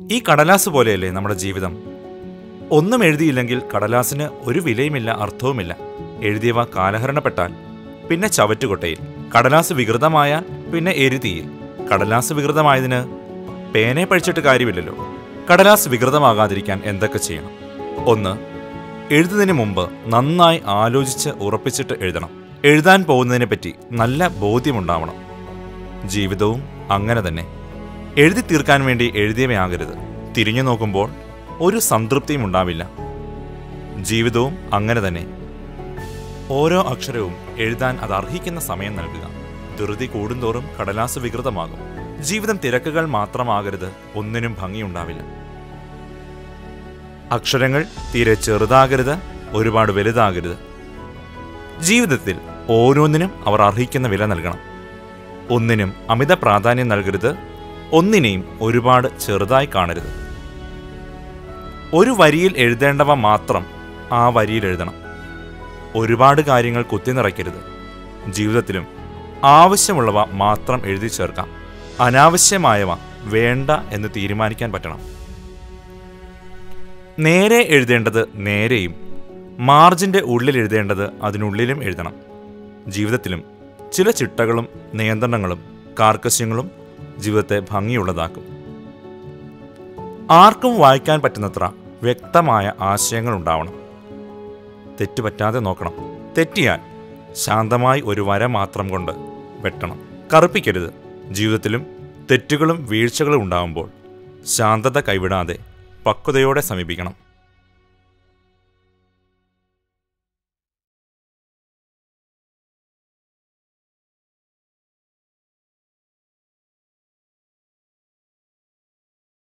ഈ കടലാസ് പോലെയല്ലേ നമ്മുടെ ജീവിതം ഒന്നും എഴുതിയില്ലെങ്കിൽ കടലാസിന് ഒരു വിലയുമില്ല അർത്ഥവുമില്ല എഴുതിയവ കാലഹരണപ്പെട്ടാൽ പിന്നെ ചവറ്റുകൊട്ടയിൽ കടലാസ് വികൃതമായാൽ പിന്നെ എരുതിയിൽ കടലാസ് വികൃതമായതിന് പേനെ പഴിച്ചിട്ട് കാര്യമില്ലല്ലോ കടലാസ് വികൃതമാകാതിരിക്കാൻ എന്തൊക്കെ ചെയ്യണം ഒന്ന് എഴുതുന്നതിന് മുമ്പ് നന്നായി ആലോചിച്ച് ഉറപ്പിച്ചിട്ട് എഴുതണം എഴുതാൻ പോകുന്നതിനെ പറ്റി നല്ല ബോധ്യമുണ്ടാവണം ജീവിതവും അങ്ങനെ തന്നെ എഴുതി തീർക്കാൻ വേണ്ടി എഴുതിയവയാകരുത് തിരിഞ്ഞു നോക്കുമ്പോൾ ഒരു സംതൃപ്തിയും ഉണ്ടാവില്ല ജീവിതവും അങ്ങനെ തന്നെ ഓരോ അക്ഷരവും എഴുതാൻ അത് അർഹിക്കുന്ന സമയം നൽകുക ധൃതി കൂടുന്തോറും കടലാസ് വികൃതമാകും ജീവിതം തിരക്കുകൾ മാത്രമാകരുത് ഒന്നിനും ഭംഗിയുണ്ടാവില്ല അക്ഷരങ്ങൾ തീരെ ചെറുതാകരുത് ഒരുപാട് വലുതാകരുത് ജീവിതത്തിൽ ഓരോന്നിനും അവർ അർഹിക്കുന്ന വില നൽകണം ഒന്നിനും അമിത പ്രാധാന്യം നൽകരുത് ഒന്നിനെയും ഒരുപാട് ചെറുതായി കാണരുത് ഒരു വരിയിൽ എഴുതേണ്ടവ മാത്രം ആ വരിയിൽ എഴുതണം ഒരുപാട് കാര്യങ്ങൾ കുത്തി നിറയ്ക്കരുത് ജീവിതത്തിലും ആവശ്യമുള്ളവ മാത്രം എഴുതി ചേർക്കാം അനാവശ്യമായവ വേണ്ട എന്ന് തീരുമാനിക്കാൻ പറ്റണം നേരെ എഴുതേണ്ടത് നേരെയും മാർജിൻ്റെ ഉള്ളിൽ എഴുതേണ്ടത് അതിനുള്ളിലും എഴുതണം ജീവിതത്തിലും ചില ചിട്ടകളും നിയന്ത്രണങ്ങളും കാർക്കശ്യങ്ങളും ജീവിതത്തെ ഭംഗിയുള്ളതാക്കും ആർക്കും വായിക്കാൻ പറ്റുന്നത്ര വ്യക്തമായ ആശയങ്ങൾ ഉണ്ടാവണം തെറ്റുപറ്റാതെ നോക്കണം തെറ്റിയാൽ ശാന്തമായി ഒരു വര മാത്രം കൊണ്ട് വെട്ടണം കറുപ്പിക്കരുത് ജീവിതത്തിലും തെറ്റുകളും വീഴ്ചകളും ഉണ്ടാകുമ്പോൾ ശാന്തത കൈവിടാതെ പക്വതയോടെ സമീപിക്കണം